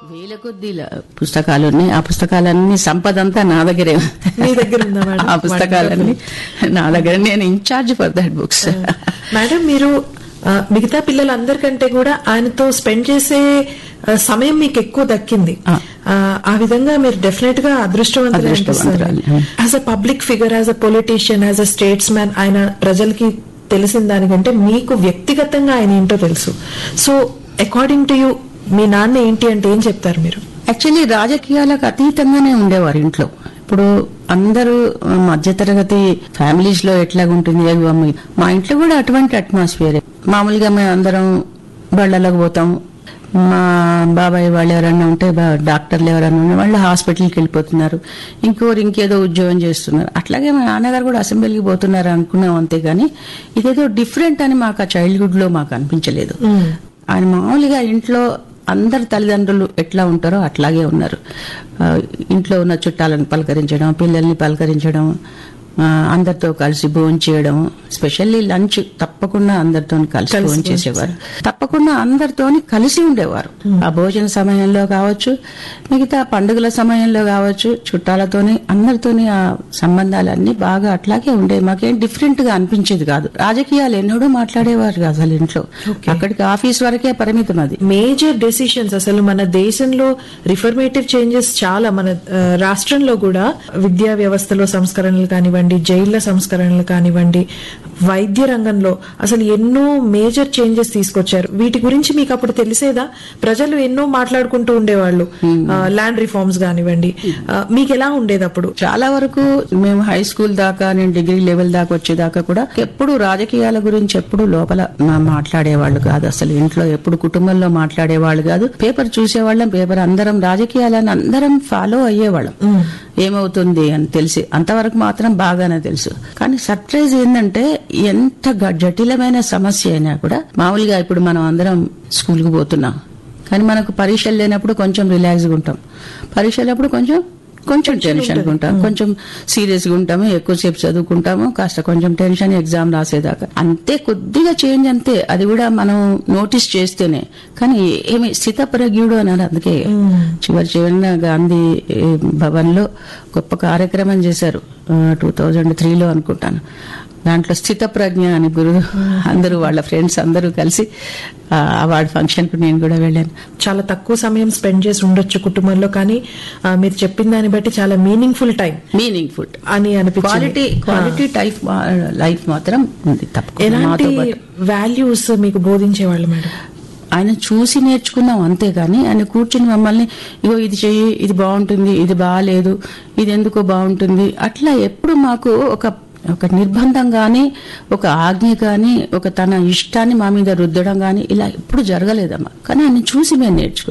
వేల కొద్ది పుస్తకాలు ఉన్నాయి ఆ పుస్తకాలన్నీ సంపద అంతా నా దగ్గరే మీ దగ్గర ఉందా మేడం? ఆ పుస్తకాలన్నీ నా దగ్గర నేను in charge for that books madam మీరు ఆ, మిగతా పిల్లలందరికంటే కూడా ఆయనతో స్పెండ్ చేసే ఆ, సమయం మీకు ఎక్కువ దక్కింది ఆ. ఆ, ఆ విధంగా మీరు డెఫినెట్ గా అదృష్టవంతులు అదృష్టవంతురాలు. As a public figure as a politician as a statesman ఆయన ప్రజలకి తెలిసిన దానికంటే మీకు వ్యక్తిగతంగా ఆయన ఏంటో తెలుసు సో అకార్డింగ్ టు యూ మీ నాన్న ఏంటి అంటే ఏం చెప్తారు మీరు యాక్చువల్లీ రాజకీయాలకు అతీతంగానే ఉండేవారు ఇంట్లో ఇప్పుడు అందరూ మధ్యతరగతి ఫ్యామిలీస్ లో ఎట్లాగా ఉంటుంది అవి అమ్మ మా ఇంట్లో కూడా అటువంటి అట్మాస్ఫియర్ మామూలుగా మేము అందరం బళ్ళలోకి పోతాం మా బాబాయ్ వాళ్ళు ఎవరైనా ఉంటే బా- డాక్టర్లు ఎవరైనా ఉంటే వాళ్ళు హాస్పిటల్కి వెళ్ళిపోతున్నారు ఇంకోరు ఇంకేదో ఉద్యోగం చేస్తున్నారు అట్లాగే మా నాన్నగారు కూడా అసెంబ్లీకి పోతున్నారు అనుకున్నాం అంతేగాని ఇదేదో డిఫరెంట్ అని మాకు ఆ చైల్డ్హుడ్ లో మాకు అనిపించలేదు ఆయన మామూలుగా ఇంట్లో అందరు తల్లిదండ్రులు ఎట్లా ఉంటారో అట్లాగే ఉన్నారు ఆ, ఇంట్లో ఉన్న చుట్టాలను పలకరించడం పిల్లల్ని పలకరించడం ఆ, అందరితో కలిసి భోజనం చేయడం స్పెషల్లీ లంచ్ తప్పకుండా అందరితో కలిసి భోజనం చేసేవారు తప్పకుండా అందరితోని కలిసి ఉండేవారు ఆ భోజన సమయంలో కావచ్చు మిగతా పండుగల సమయంలో కావచ్చు చుట్టాలతోని అందరితోని ఆ సంబంధాలన్నీ బాగా అట్లాగే ఉండేవి మాకేం డిఫరెంట్ గా అనిపించేది కాదు రాజకీయాలు ఎన్నడూ మాట్లాడేవారు కాదు అసలు ఇంట్లో అక్కడికి ఆఫీస్ వరకే పరిమితం అది మేజర్ డెసిషన్స్ అసలు మన దేశంలో రిఫర్మేటివ్ చేంజెస్ చాలా మన ఆ, రాష్ట్రంలో కూడా విద్యా వ్యవస్థలో సంస్కరణలు కానివ్వండి జైళ్ల సంస్కరణలు కానివ్వండి వైద్య రంగంలో అసలు ఎన్నో మేజర్ చేంజెస్ తీసుకొచ్చారు వీటి గురించి మీకు అప్పుడు తెలిసేదా ప్రజలు ఎన్నో మాట్లాడుకుంటూ ఉండేవాళ్ళు ల్యాండ్ రిఫార్మ్స్ కానివ్వండి ఆ, మీకు ఎలా ఉండేది అప్పుడు చాలా వరకు మేము హై స్కూల్ దాకా నేను డిగ్రీ లెవెల్ దాకా వచ్చేదాకా కూడా ఎప్పుడు రాజకీయాల గురించి ఎప్పుడు లోపల మా- మాట్లాడేవాళ్ళు కాదు అసలు ఇంట్లో ఎప్పుడు కుటుంబంలో మాట్లాడేవాళ్ళు కాదు పేపర్ చూసేవాళ్ళం పేపర్ అందరం రాజకీయాలను అందరం ఫాలో అయ్యేవాళ్ళం ఏమవుతుంది అని తెలిసి అంతవరకు మాత్రం బాగానే తెలుసు కానీ సర్ప్రైజ్ ఏంటంటే ఎంత గ- జటిలమైన సమస్య అయినా కూడా మామూలుగా ఇప్పుడు మనం అందరం స్కూల్కి పోతున్నాం కానీ మనకు పరీక్షలు లేనప్పుడు కొంచెం రిలాక్స్గా ఉంటాం పరీక్షలప్పుడు కొంచెం కొంచెం టెన్షన్ ఉంటాం కొంచెం సీరియస్ గా ఉంటాము ఎక్కువసేపు చదువుకుంటాము కాస్త కొంచెం టెన్షన్ ఎగ్జామ్ రాసేదాకా అంతే కొద్దిగా చేంజ్ అంతే అది కూడా మనం నోటీస్ చేస్తేనే కానీ ఏమి స్థితప్రజ్ఞుడు అన్నారు అందుకే చివరి చివరిన గాంధీ ఏ, భవన్ లో గొప్ప కార్యక్రమం చేశారు టూ థౌజండ్ త్రీలో అనుకుంటాను దాంట్లో స్థితప్రజ్ఞ అని గురు అందరూ వాళ్ళ ఫ్రెండ్స్ అందరూ కలిసి ఆ అవార్డు ఫంక్షన్ కు నేను కూడా వెళ్ళాను చాలా తక్కువ సమయం స్పెండ్ చేసి ఉండొచ్చు కుటుంబంలో కానీ ఆ, మీరు చెప్పిన దాన్ని బట్టి చాలా మీనింగ్ఫుల్ టైం మీనింగ్ఫుల్ అని అనిపించింది క్వాలిటీ క్వాలిటీ టైప్ లైఫ్ మాత్రం ఉంది తప్పకుండా ఎలాంటి మాతో పాటు వాల్యూస్ మీకు బోధించేవాళ్ళు మేడం ఆయన చూసి నేర్చుకున్నాం అంతేగాని ఆయన కూర్చుని మమ్మల్ని ఇగో ఇది చెయ్యి ఇది బాగుంటుంది ఇది బాగాలేదు ఇది ఎందుకో బాగుంటుంది అట్లా ఎప్పుడు మాకు ఒక ఒక నిర్బంధం గాని ఒక ఆజ్ఞ గాని ఒక తన ఇష్టాన్ని మా మీద రుద్దడం గాని ఇలా ఎప్పుడు జరగలేదమ్మా కానీ ఆయన చూసి మేము నేర్చుకున్నాం